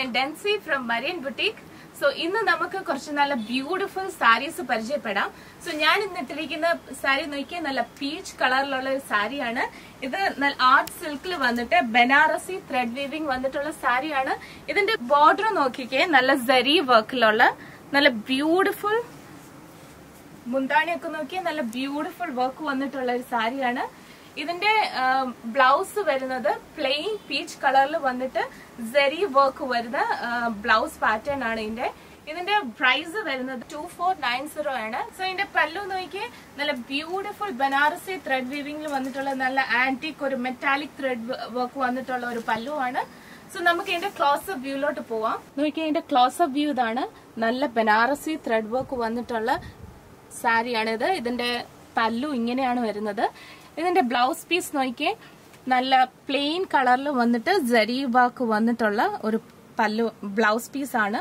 ഞാൻ Densy from Marian Boutique so ഇന്ന് നമുക്ക് കുറച്ച് നല്ല ബ്യൂട്ടിഫുൾ സാരീസ് പരിചയപ്പെടാം സോ ഞാൻ ഇന്ന് ഇട്ടിരിക്കുന്ന സാരി നോക്കിയാൽ നല്ല പീച്ച് കളറിലുള്ള ഒരു സാരിയാണ് ഇത് നല്ല ആർട്ട് സിൽക്കിൽ വന്നിട്ട് ബനാറസി ത്രെഡ് വീവിംഗ് വന്നിട്ടുള്ള സാരിയാണ് ഇതിന്റെ ബോർഡർ നോക്കിക്കേ നല്ല സരി വർക്കിലുള്ള നല്ല ബ്യൂട്ടിഫുൾ മുന്താണിയൊക്കെ നോക്കിയാൽ നല്ല ബ്യൂട്ടിഫുൾ വർക്ക് വന്നിട്ടുള്ള ഒരു സാരിയാണ് ഇതിന്റെ ബ്ലൗസ് വരുന്നത് പ്ലെയിൻ പീച്ച് കളറിൽ വന്നിട്ട് സെറി വർക്ക് വരുന്ന ബ്ലൗസ് പാറ്റേൺ ആണ് ഇതിന്റെ ഇതിന്റെ പ്രൈസ് വരുന്നത് ടു ഫോർ നയൻ സീറോ ആണ് സോ ഇതിന്റെ പല്ലു നോക്കി നല്ല ബ്യൂട്ടിഫുൾ ബനാറസി ത്രെഡ് വീവിംഗിൽ വന്നിട്ടുള്ള നല്ല ആന്റിക് ഒരു മെറ്റാലിക് ത്രെഡ് വർക്ക് വന്നിട്ടുള്ള ഒരു പല്ലു ആണ് സോ നമുക്ക് ഇതിന്റെ ക്ലോസ് അപ്പ് വ്യൂലോട്ട് പോവാം നോക്കിയാൽ ഇതിന്റെ ക്ലോസ് അപ്പ് വ്യൂ ഇതാണ് നല്ല ബനാറസി ത്രെഡ് വർക്ക് വന്നിട്ടുള്ള സാരിയാണിത് ഇതിന്റെ പല്ലു ഇങ്ങനെയാണ് വരുന്നത് ഇതിന്റെ ബ്ലൗസ് പീസ് നോക്കിയേ നല്ല പ്ലെയിൻ കളറിൽ വന്നിട്ട് ജരി വാക്ക് വന്നിട്ടുള്ള ഒരു പല്ലു ബ്ലൗസ് പീസ് ആണ്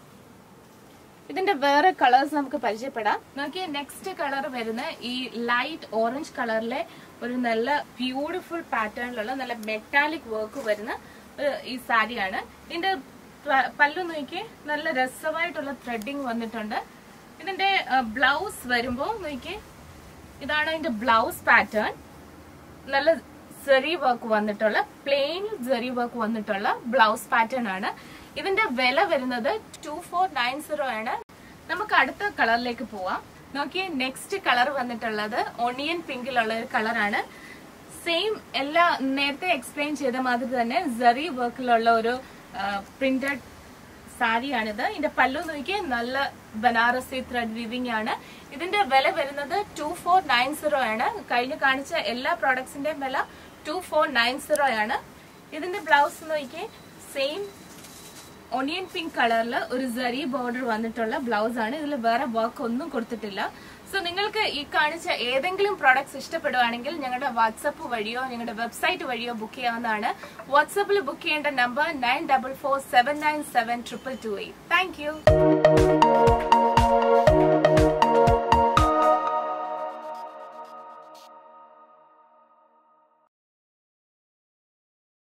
ഇതിന്റെ വേറെ കളേഴ്സ് നമുക്ക് പരിചയപ്പെടാം നോക്കിയേ നെക്സ്റ്റ് കളർ വരുന്ന ഈ ലൈറ്റ് ഓറഞ്ച് കളറിലെ ഒരു നല്ല ബ്യൂട്ടിഫുൾ പാറ്റേണിലുള്ള നല്ല മെറ്റാലിക് വർക്ക് വരുന്ന ഒരു ഈ സാരിയാണ് ഇതിന്റെ പ- പല്ലു നോക്കിയേ നല്ല രസമായിട്ടുള്ള ത്രെഡിങ് വന്നിട്ടുണ്ട് ഇതിന്റെ ബ്ലൗസ് വരുമ്പോ നോക്കിയേ ഇതാണ് ഇതിന്റെ ബ്ലൗസ് പാറ്റേൺ നല്ല സെറി വർക്ക് വന്നിട്ടുള്ള പ്ലെയിൻ സെറി വർക്ക് വന്നിട്ടുള്ള ബ്ലൗസ് പാറ്റേൺ ആണ് ഇതിന്റെ വില വരുന്നത് ടു ഫോർ നയൻ സീറോ ആണ് നമുക്ക് അടുത്ത കളറിലേക്ക് പോവാം നോക്കിയേ നെക്സ്റ്റ് കളർ വന്നിട്ടുള്ളത് ഒണിയൻ പിങ്കിലുള്ള ഒരു കളറാണ് സെയിം എല്ലാ നേരത്തെ എക്സ്പ്ലെയിൻ ചെയ്ത മാതിരി തന്നെ സെറി വർക്കിലുള്ള ഒരു പ്രിന്റഡ് സാരിയാണിത് ഇതിന്റെ പല്ലു നോക്കി നല്ല ബനാറസി ത്രെഡ് വിവിംഗ് ആണ് ഇതിന്റെ വില വരുന്നത് ടു ഫോർ നയൻ സീറോ ആണ് കഴിഞ്ഞ് കാണിച്ച എല്ലാ പ്രോഡക്ട്സിന്റെയും വില ടു ഫോർ നയൻ സീറോ ആണ് ഇതിന്റെ ബ്ലൗസ് നോക്കി സെയിം ഒണിയൻ പിങ്ക് കളറിൽ ഒരു സരി ബോർഡർ വന്നിട്ടുള്ള ബ്ലൗസ് ആണ് ഇതിൽ വേറെ വർക്ക് ഒന്നും കൊടുത്തിട്ടില്ല സോ നിങ്ങൾക്ക് ഈ കാണിച്ച ഏതെങ്കിലും പ്രോഡക്ട്സ് ഇഷ്ടപ്പെടുവാണെങ്കിൽ ഞങ്ങളുടെ വാട്സപ്പ് വഴിയോ ഞങ്ങളുടെ വെബ്സൈറ്റ് വഴിയോ ബുക്ക് ചെയ്യാവുന്നതാണ് വാട്സപ്പിൽ ബുക്ക് ചെയ്യേണ്ട number nine double four seven nine seven triple two eight thank U